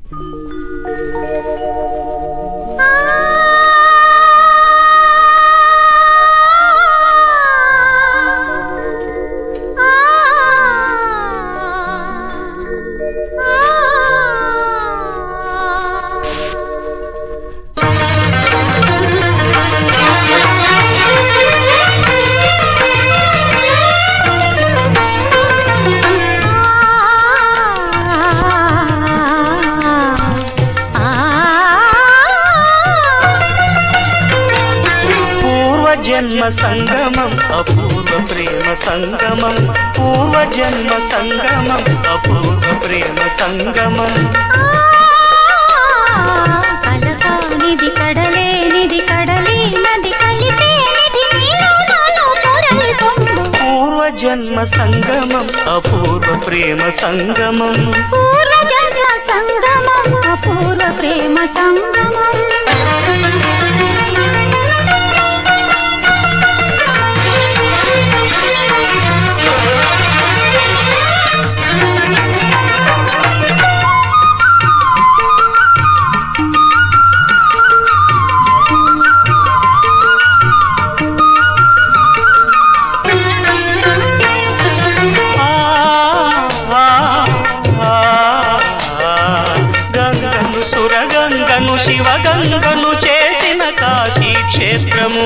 పూర్వజన్మ సంగమం అపూర్వ ప్రేమ సంగమం పూర్వజన్మ సంగమం అపూర్వ ప్రేమ సంగమం కలకానిది కడలేనిది కడలేనది కలిపేనిది నీలో నాలో పొరలి పొంగు పూర్వజన్మ సంగమం అపూర్వ ప్రేమ సంగమం పూర్వజన్మ సంగమం అపూర్వ ప్రేమ సంగమం ఆ, ఆ, ఆ, ఆ. గంగను సురగంగను శివగంగను చేసిన కాశీ క్షేత్రము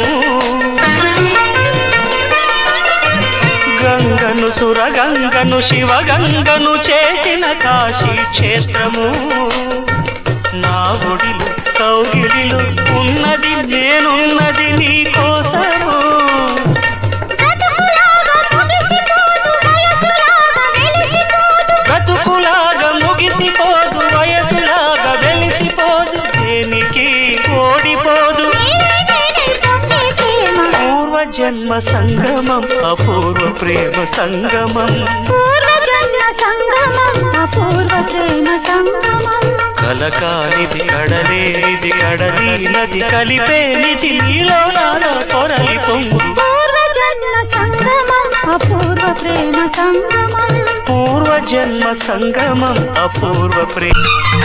గంగను సురగంగను శివగంగను చేసిన కాశీ క్షేత్రము నా ఒడిలు కౌగిలిలు ఉన్నది నేనున్నది నీ కోసము బ్రతుకులాగా ముగిసిపోదు వయసులాగా వెలిసిపోదు బ్రతుకులాగా ముగిసిపోదు వయసులాగా వెలిసిపోదు దేనికి ఓడిపోదు నేనే నేనే పొందే ప్రేమ పూర్వజన్మ సంగమం అపూర్వ ప్రేమ సంగమం పూర్వజన్మ సంగమం అపూర్వ ప్రేమ సంగమం కలకానిది కడలేనిది కడలీనది కలిపేనిది నీలో నాలో పొరలి పొంగు పూర్వజన్మ సంగమం అపూర్వ ప్రేమ సంగమం పూర్వజన్మ సంగమం అపూర్వ ప్రేమ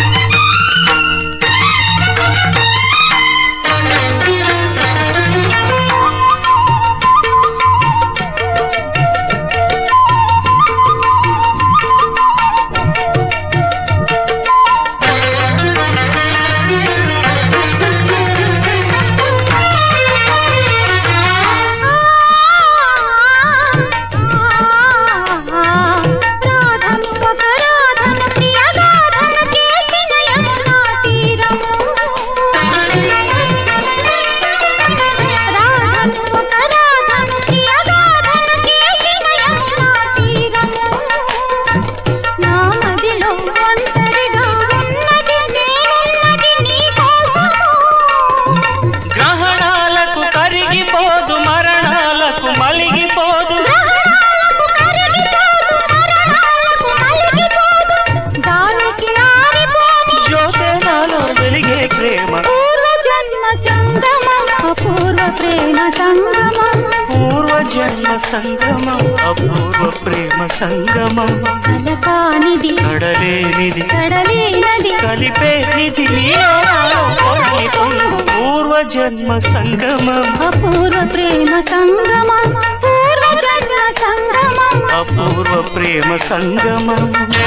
రాధను ఒక రాధను ప్రియగాధను చేసిన యమునా తీరము రాధను ఒక రాధను ప్రియగాధను చేసిన యమునా తీరము నా మదిలో ఒంటరిగా ఉన్నది నేనున్నది నీ కోసము గ్రహణాలకు కరిగిపోదు మరణాలకు మలిగిపోదు గ్రహణాలకు కరిగిపోదు మరణాలకు మలిగిపోదు గాలికి ఆరిపోని జ్యోతే నాలో వెలిగే ప్రేమ పూర్వజన్మ సంగమం అపూర్వ ప్రేమ సంగమం పూర్వజన్మ సంగమం అపూర్వ ప్రేమ సంగమం కలకానిది కడలేనిది కడలేనది కలిపేనిది నీలో నాలో పొరలి పొంగు పూర్వజన్మ సంగమం అపూర్వ ప్రేమ సంగమం పూర్వజన్మ సంగమం అపూర్వ ప్రేమ సంగమం